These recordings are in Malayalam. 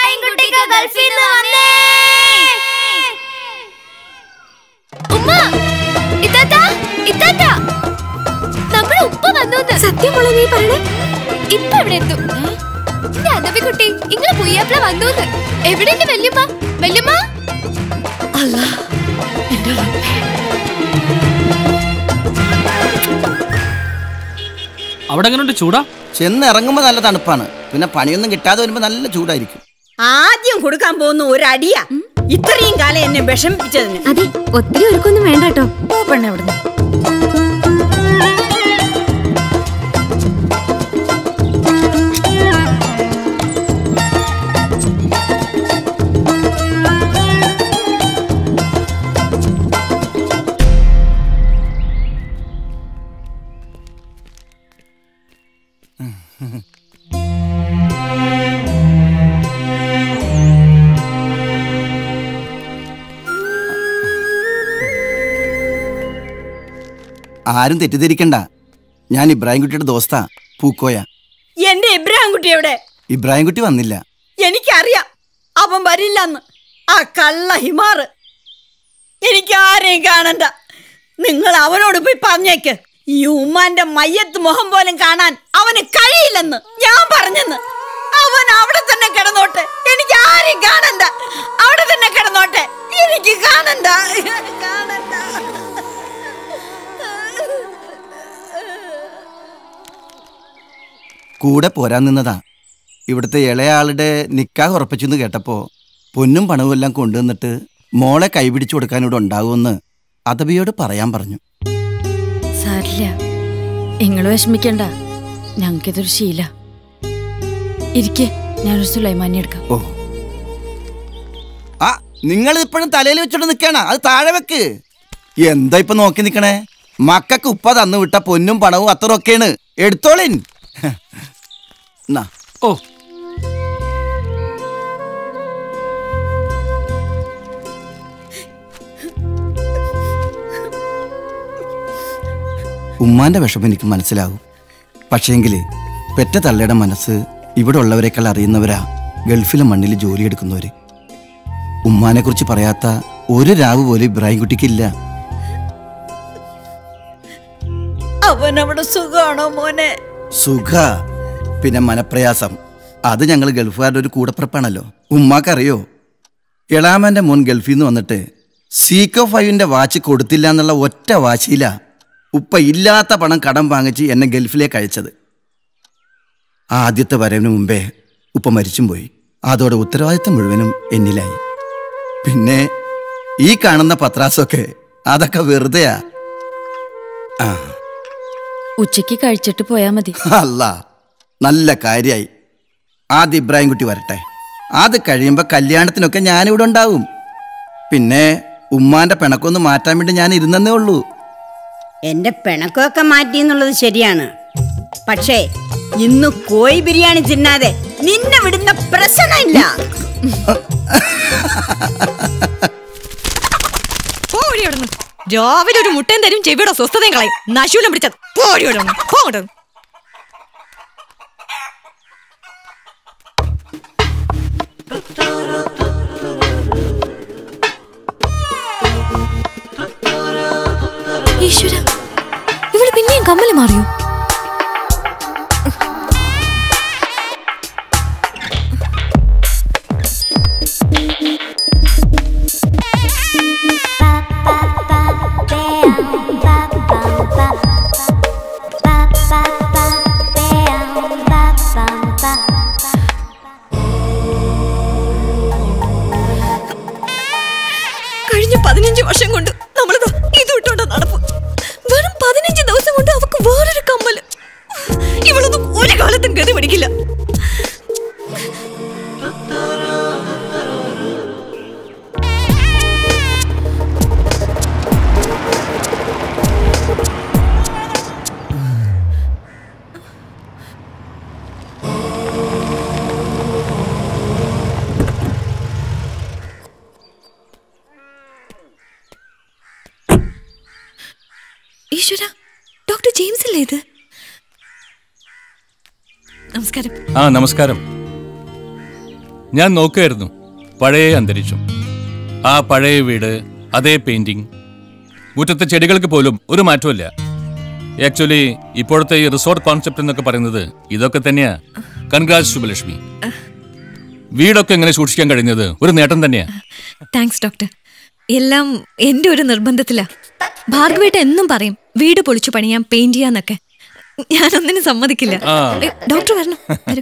ഇബ്രാഹിം കുട്ടിക്ക് ഗൾഫിൽ നിന്ന് വന്നേ ഉമ്മ ഇത്താത്ത ഇത്താത്ത നമ്മുടെ ഉപ്പ വന്നു സത്യമുള്ള നീ പറയണേ ഇപ്പൊ എവിടെ എത്തും എന്റെ അനബി കുട്ടി ഇങ്ങളെ പുയ്യാപ്പിള വന്നു എവിടെ എന്റെ വല്യമ്മ വല്യമ്മ അല്ല എന്റെ റബ്ബേ. അവിടെ എങ്ങനെയുണ്ട് ചൂടാ ചെന്ന് ഇറങ്ങുമ്പോ നല്ല തണുപ്പാണ് പിന്നെ പണിയൊന്നും കിട്ടാതെ വരുമ്പോ നല്ല ചൂടായിരിക്കും ആദ്യം കൊടുക്കാൻ പോകുന്ന ഒരു അടിയാ ഇത്രയും കാലം എന്നെ വിഷമിപ്പിച്ചതിന് അതെ ഒത്തിരി ഒരുക്കൊന്നും വേണ്ട കേട്ടോ പോ പെണ്ണെ അവിടുന്ന് ആരും തെറ്റിദ്ധരിക്കണ്ട ഞാൻ ഇബ്രാഹിം കുട്ടിയുടെ ദോസ്താ പൂക്കോയ എന്റെ ഇബ്രാഹിം കുട്ടി എവിടെ ഇബ്രാഹിം കുട്ടി വന്നില്ല എനിക്കറിയാം അവൻ വരില്ലെന്ന് ആ കള്ള ഹിമാറ് എനിക്ക് ആരെയും കാണണ്ട നിങ്ങൾ അവനോട് പോയി പറഞ്ഞേക്ക് ഈ ഉമ്മാന്റെ മയ്യത്ത് മുഖം പോലും കാണാൻ അവന് കഴിയില്ലെന്ന് ഞാൻ പറഞ്ഞെന്ന് അവൻ അവിടെ തന്നെ കിടന്നോട്ടെ എനിക്ക് ആരെയും കാണണ്ട അവിടെ തന്നെ കിടന്നോട്ടെ എനിക്ക് കാണണ്ട കാണണ്ട കൂടെ പോരാൻ നിന്നതാ ഇവിടുത്തെ ഇളയാളുടെ നിക്കാഹ് ഉറപ്പിച്ചെന്ന് കേട്ടപ്പോ പൊന്നും പണവും എല്ലാം കൊണ്ടുവന്നിട്ട് മോളെ കൈപിടിച്ചു കൊടുക്കാൻ ഇവിടെ ഉണ്ടാകുമെന്ന് അതബിയോട് പറയാൻ പറഞ്ഞു സാരില്ല നിങ്ങൾ വിഷമിക്കണ്ട ഞങ്ങൾക്കിതൊരു ശീല ഇരിക്കെ ഞാനൊരു സുലൈമാനി എടുക്കാം ഓ ആ നിങ്ങൾ ഇപ്പോഴും തലയിൽ വെച്ചോണ്ട് നിൽക്കണ അത് താഴെ വെക്ക് എന്താ ഇപ്പൊ നോക്കി നിക്കണേ മക്കൾക്ക് ഉപ്പ തന്നു വിട്ട പൊന്നും പണവും അത്രയൊക്കെയാണ് എടുത്തോളിൻ എന്നാ ഓ ഉമ്മാന്റെ വിഷമം എനിക്ക് മനസ്സിലാകും പക്ഷേങ്കിൽ പെറ്റ തള്ളയുടെ മനസ്സ് ഇവിടെ ഉള്ളവരെക്കാൾ അറിയുന്നവരാ ഗൾഫിലെ മണ്ണിൽ ജോലിയെടുക്കുന്നവര് ഉമ്മാനെ കുറിച്ച് പറയാത്ത ഒരു രാവ് പോലും ഇബ്രാഹിം കുട്ടിക്കില്ല അവൻ അവിടെ സുഖമാണോ മോനെ സുഖ പിന്നെ മനപ്രയാസം അത് ഞങ്ങൾ ഗൾഫുകാരുടെ ഒരു കൂടപ്പിറപ്പാണല്ലോ ഉമ്മാക്കറിയോ എളാമന്റെ മോൻ ഗൾഫിൽ നിന്ന് വന്നിട്ട് സീക്കോ ഫൈവിന്റെ വാച്ച് കൊടുത്തില്ല എന്നുള്ള ഒറ്റ വാശിയില ഉപ്പ ഇല്ലാത്ത പണം കടം വാങ്ങിച്ച് എന്നെ ഗൾഫിലേക്ക് അയച്ചത് ആദ്യത്തെ വരവിന് മുമ്പേ ഉപ്പ മരിച്ചും പോയി അതോടെ ഉത്തരവാദിത്തം മുഴുവനും എന്നിലായി പിന്നെ ഈ കാണുന്ന പത്രാസൊക്കെ അതൊക്കെ വെറുതെയാ ആ ഉച്ചയ്ക്ക് കഴിച്ചിട്ട് പോയാ മതി അല്ല നല്ല കാര്യായി ആദ്യം ഇബ്രാഹിം കുട്ടി വരട്ടെ അത് കഴിയുമ്പോൾ കല്യാണത്തിനൊക്കെ ഞാനിവിടെ ഉണ്ടാവും പിന്നെ ഉമ്മാന്റെ പിണക്കൊന്ന് മാറ്റാൻ വേണ്ടി ഞാൻ ഇരുന്നേ ഉള്ളൂ എന്റെ പിണക്കമൊക്കെ മാറ്റി എന്നുള്ളത് ശരിയാണ് പക്ഷേ ഇന്ന് കോഴി ബിരിയാണി തിന്നാതെ നിന്നെ വിടുന്ന പ്രശ്നമില്ല പോടി അവിടുന്ന് രാവിലെ ഒരു മുട്ടയും തരും ചെവിയുടെ സ്വസ്ഥതയും കളയും നശൂലം പിടിച്ചത് പോടി അവിടുന്ന് പോകട്ടെ ഈശ്വര ഇവള് പിന്നെയും കമ്മല് മാറിയോ കഴിഞ്ഞ പതിനഞ്ച് വർഷം കൊണ്ട് നമ്മളിത് ഇത് ഇട്ടോണ്ട നടപ്പ് വെറും പതിനഞ്ച് ദിവസം കൊണ്ട് അവക്ക് വേറൊരു കമ്മല് ഇവളൊന്നും ഒരു കാലത്തും ഗതി പിടിക്കില്ല ഈശ്വര ഡോക്ടർ ജെയിംസ് അല്ലേ ഇത് നമസ്കാരം ആ നമസ്കാരം ഞാൻ നോക്കുകയായിരുന്നു പഴയ അന്തരീക്ഷം ആ പഴയ വീട് അതേ പെയിന്റിംഗ് മുറ്റത്തെ ചെടികൾക്ക് പോലും ഒരു മാറ്റമില്ല ആക്ച്വലി ഇപ്പോഴത്തെ ഈ റിസോർട്ട് കോൺസെപ്റ്റ് എന്നൊക്കെ പറയുന്നത് ഇതൊക്കെ തന്നെയാ കൺഗ്രാസ് ശുഭലക്ഷ്മി വീടൊക്കെ എങ്ങനെ സൂക്ഷിക്കാൻ കഴിഞ്ഞത് ഒരു നേട്ടം തന്നെയാ താങ്ക്സ് ഡോക്ടർ എല്ലാം എന്റെ ഒരു നിർബന്ധത്തിലാ ഭാർഗവേട്ട എന്നും പറയും വീട് പൊളിച്ചു പണിയാൻ പെയിന്റ് ചെയ്യാന്നൊക്കെ ഞാനൊന്നിനും സമ്മതിക്കില്ല ആ. ഏ, ഡോക്ടർ വരണം വരൂ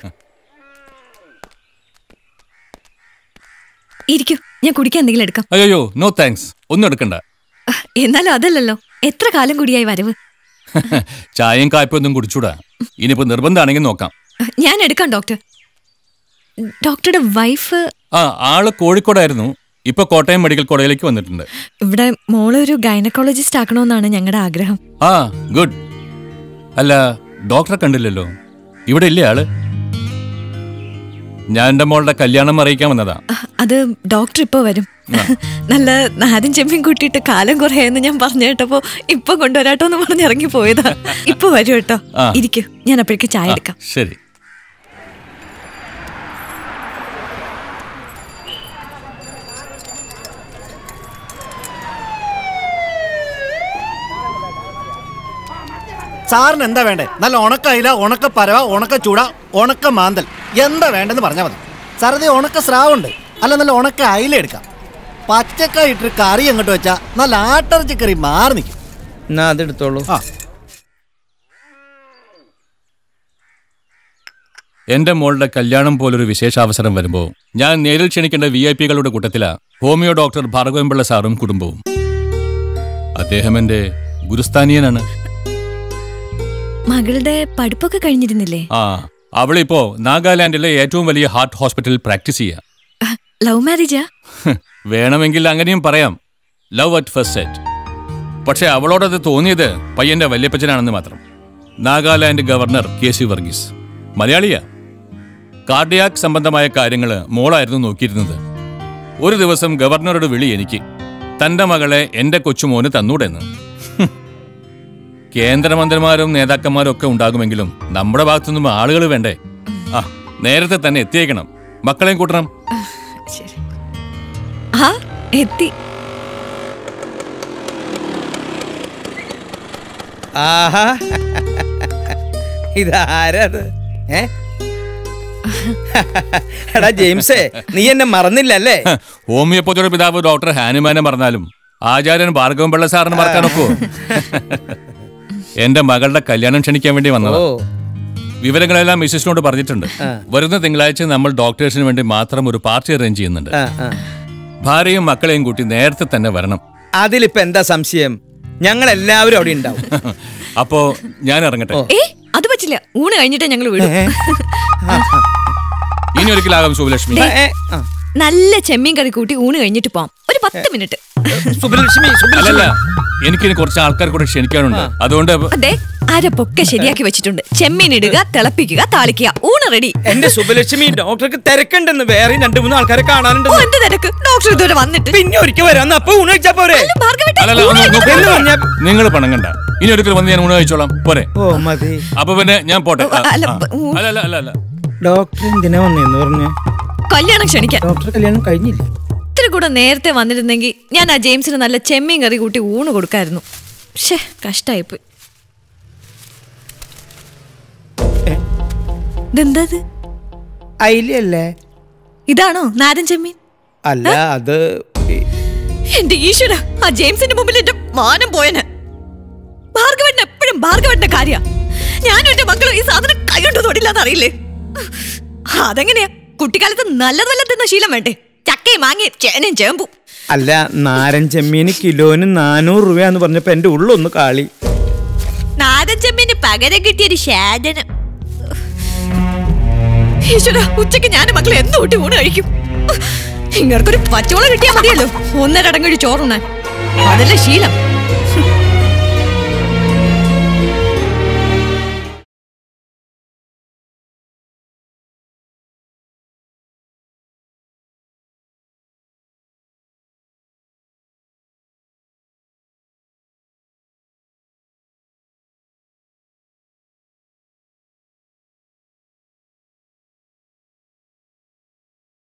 ഇരിക്കൂ ഞാൻ കുടിക്കാൻ എന്തെങ്കിലും എടുക്കാം അയ്യോ നോ താങ്ക്സ് ഒന്നും എടുക്കണ്ട അഹ്, എന്നാലും അതല്ലല്ലോ എത്ര കാലം കൂടിയായി വരവ് ചായയും കായ്പൊന്നും കുടിച്ചൂടാ ഇനിയിപ്പോ നിർബന്ധമാണെങ്കിൽ നോക്കാം അഹ്, ഞാൻ എടുക്കാം ഡോക്ടർ ഡോക്ടറുടെ വൈഫ് ആ ആള് കോഴിക്കോടായിരുന്നു ഇപ്പൊ കോട്ടയം മെഡിക്കൽ കോളേജിലേക്ക് വന്നിട്ടുണ്ട് ഇവിടെ മോളെ ഒരു ഗൈനക്കോളജിസ്റ്റ് ആക്കണമെന്നാണ് ഞങ്ങളുടെ ആഗ്രഹം ആ ഗുഡ് അല്ല ഡോക്ടറെ കണ്ടില്ലല്ലോ ഇവിടെ ഇല്ലേ ആള് ഞാൻ എന്റെ മോളുടെ കല്യാണം അറിയിക്കാൻ വന്നതാ അഹ്, അത് ഡോക്ടർ ഇപ്പൊ വരും നല്ല നാരൻ ചെമ്മീൻ കൂട്ടിയിട്ട് കാലം കുറയെന്ന് ഞാൻ പറഞ്ഞു കേട്ടപ്പോ ഇപ്പൊ കൊണ്ടുവരാട്ടോ എന്ന് പറഞ്ഞ് ഇറങ്ങി പോയതാ ഇപ്പൊ വരൂ കേട്ടോ ആ. ഇരിക്കൂ ഞാൻ അപ്പോഴേക്ക് ചായ ആ, എടുക്കാം ശരി സാറിന് എന്താ വേണ്ടേ നല്ല ഉണക്ക അയില ഉണക്ക പരവ ഉണക്ക ചൂട ഉണക്ക മാന്തൽ എന്താ വേണ്ടെന്ന് പറഞ്ഞാൽ മതി സാറത് ഉണക്ക സ്രാവുണ്ട് അല്ല നല്ല ഉണക്ക അയില എടുക്കാം പച്ചക്കായ ഇട്ട് കറി അങ്ങോട്ട് വെച്ചാൽ നല്ല ആട്ടിറച്ചി കറി മാറി നിൽക്കും എന്നാ അതെടുത്തോളൂ ആ എന്റെ മോളുടെ കല്യാണം പോലൊരു വിശേഷാവസരം വരുമ്പോ ഞാൻ നേരിൽ ക്ഷണിക്കേണ്ട വി ഐ പികളുടെ കൂട്ടത്തിലാ ഹോമിയോ ഡോക്ടർ ഭാർഗവൻപിള്ള സാറും കുടുംബവും അദ്ദേഹം എന്റെ ഗുരുസ്ഥാനീയനാണ് മകളുടെ പഠിപ്പൊക്കെ കഴിഞ്ഞിരുന്നില്ലേ ആ അവളിപ്പോ നാഗാലാൻഡിലെ ഏറ്റവും വലിയ ഹാർട്ട് ഹോസ്പിറ്റലിൽ പ്രാക്ടീസ് ചെയ്യാം ലവ് മാരേജാ ഹ്, വേണമെങ്കിൽ അങ്ങനെയും പറയാം ലവ് അറ്റ് ഫസ്റ്റ് സെറ്റ് പക്ഷെ അവളോടത് തോന്നിയത് പയ്യന്റെ വല്യപ്പച്ചനാണെന്ന് മാത്രം Nagaland governor K C Varghese മലയാളിയാ കാർഡിയാക് സംബന്ധമായ കാര്യങ്ങൾ മോളായിരുന്നു നോക്കിയിരുന്നത് ഒരു ദിവസം ഗവർണറുടെ വിളി എനിക്ക് തന്റെ മകളെ എന്റെ കൊച്ചുമോന് തന്നൂടെന്ന് ഹും. കേന്ദ്രമന്ത്രിമാരും നേതാക്കന്മാരും ഒക്കെ ഉണ്ടാകുമെങ്കിലും നമ്മുടെ ഭാഗത്തുനിന്നും ആളുകൾ വേണ്ടേ ആ നേരത്തെ തന്നെ എത്തിയേക്കണം മക്കളെയും കൂട്ടണം ശരി ആ എത്തി ആഹാ ഇതാരത് ഏ എടാ ജെയിംസേ നീ എന്നെ മറന്നില്ലല്ലേ ഹ, ഹോമിയോപ്പതിയുടെ പിതാവ് ഡോക്ടർ ഹാനുമാനെ മറന്നാലും ആചാര്യൻ ഭാർഗവൻ പിള്ള സാറിന് മറക്കാനൊക്കോ എന്റെ മകളുടെ കല്യാണം ക്ഷണിക്കാൻ വേണ്ടി ഓ വന്നതാ വിവരങ്ങളെല്ലാം മിസ്സിസിനോട് പറഞ്ഞിട്ടുണ്ട് വരുന്ന തിങ്കളാഴ്ച നമ്മൾ ഡോക്ടേഴ്സിന് വേണ്ടി മാത്രം ഒരു പാർട്ടി അറേഞ്ച് ചെയ്യുന്നുണ്ട് ആ, ആ. ഭാര്യയും മക്കളെയും കൂട്ടി നേരത്തെ തന്നെ വരണം അതിലിപ്പോ എന്താ സംശയം ഞങ്ങൾ എല്ലാവരും അവിടെ ഉണ്ടാവും അപ്പോ ഞാൻ ഇറങ്ങട്ടെ ഏ അത് പറ്റില്ല ഊണ് കഴിഞ്ഞിട്ടേ ഞങ്ങൾ വിടും ഇനി ഒരിക്കലാകാം സുബലക്ഷ്മി ഏ, ഏ, ആ. നല്ല ചെമ്മീൻ കറി കൂട്ടി ഊണ് കഴിഞ്ഞിട്ട് പോവാം ഒരു പത്ത് മിനിറ്റ് സുബ്ബലക്ഷ്മി സുബ്ബലക്ഷ്മി അല്ലല്ല എനിക്കിനി കുറച്ച് ആൾക്കാർ കൂടെ ക്ഷണിക്കാനുണ്ട് അതുകൊണ്ട് അതെ അരപ്പൊക്കെ ശരിയാക്കി വെച്ചിട്ടുണ്ട് ചെമ്മീൻ ഇടുക തിളപ്പിക്കുക താളിക്കുക ഊണ് റെഡി എന്റെ സുബലക്ഷ്മി ഡോക്ടർക്ക് തിരക്കുണ്ടെന്ന് വേറെ രണ്ടു മൂന്ന് ആൾക്കാരെ കാണാനുണ്ട് ഓ എന്ത് തിരക്ക് ഡോക്ടർ ഇതുവരെ വന്നിട്ട് പിന്നെ ഒരിക്കൽ വരാന്ന് അപ്പൊ ഊണ് കഴിച്ചാ പോരെ അല്ല, ഭാർഗവേട്ടാ, അല്ലല്ല ഊണ് ഒന്ന് കഴിഞ്ഞിട്ട് എന്ന് പറഞ്ഞാ നിങ്ങൾ പണങ്ങണ്ട ഇനി ഒരിക്കൽ വന്ന് ഞാൻ ഊണ് കഴിച്ചോളാം പോരെ ഓ മതി അപ്പൊ പിന്നെ ഞാൻ പോട്ടെ ആ, അല്ല, ആ. ഊ- അല്ല അല്ല അല്ല അല്ല ഡോക്ടർ എന്തിനാ വന്നേന്ന് പറഞ്ഞ കല്യാണം ക്ഷണിക്കാൻ ഡോക്ടർ കല്യാണം കഴിഞ്ഞില്ല ഇത്തിരി കൂടെ നേരത്തെ വന്നിരുന്നെങ്കിൽ ഞാൻ ആ ജെയിംസിന് നല്ല ചെമ്മീൻ കറി കൂട്ടി ഊണ് കൊടുക്കായിരുന്നു ഷേ കഷ്ടായിപ്പോയി ഇതെന്താ ഇത്? അയിലല്ലേ ഇതാണോ നാരൻ ചെമ്മീൻ അല്ല അത് ഈ- എന്റെ ഈശ്വര ആ ജെയിംസിന്റെ മുമ്പിൽ എന്റെ മാനം പോയന് ഭാർഗവന്റെ എപ്പോഴും ഭാർഗവന്റെ കാര്യ ഞാനും എന്റെ മക്കളും ഈ സാധനം കൈകൊണ്ട് തൊടില്ലാന്ന് അറിയില്ലേ അതെങ്ങനെയാ കുട്ടിക്കാലത്ത് നല്ലത് വല്ല തിന്ന ശീലം വേണ്ടേ ചക്കയും മാങ്ങയും ചേനയും ചേമ്പും അല്ല നാരൻ ചെമ്മീന് കിലോന് നാനൂറ് രൂപയാന്ന് പറഞ്ഞപ്പോ എന്റെ ഉള്ളൊന്ന് കാളി നാരൻ ചെമ്മീന് പകരം കിട്ടിയൊരു ഷാജനം ഈശ്വര ഉച്ചയ്ക്ക് ഞാൻ മക്കളെ എന്ന് കൂട്ടി ഊണ് കഴിക്കും ഇങ്ങർക്കൊരു പച്ചോളം കിട്ടിയാൽ മതിയല്ലോ ഒന്നരടങ്ങഴി ചോറുണ്ണാൻ അതല്ലേ ശീലം